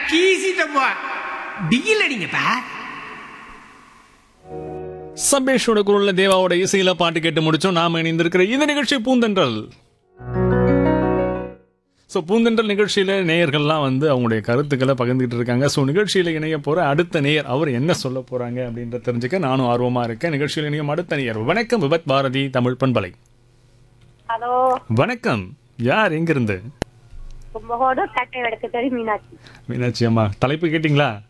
கீசிட்டப்பா டிகில் அடிங்கப்பா சபேஷோட குரல்ல தேவாவோட இசையில பாட்டு கேட்டு முடிச்சோம் நாம இணைந்திருக்கிற இந்த நிகழ்ச்சி பூந்தென்றல் ஸோ பூந்தென்றல் நிகழ்ச்சியில நேயர்கள்லாம் வந்து அவங்களுடைய கருத்துக்களை பகிர்ந்துகிட்டு இருக்காங்க ஸோ நிகழ்ச்சியில இணைய போற அடுத்த நேயர் அவர் என்ன சொல்ல போறாங்க அப்படின்றத தெரிஞ்சுக்க நானும் ஆர்வமா இருக்கேன் நிகழ்ச்சியில் இணையும் அடுத்த நேயர் வணக்கம் விபத் பாரதி தமிழ் பண்பலை ஹலோ வணக்கம் யார் எங்கிருந்து கும்பகோணம் கட்டை வடக்கு தெரு மீனாட்சி மீனாட்சி அம்மா தலைப்பு கேட்டிங்களா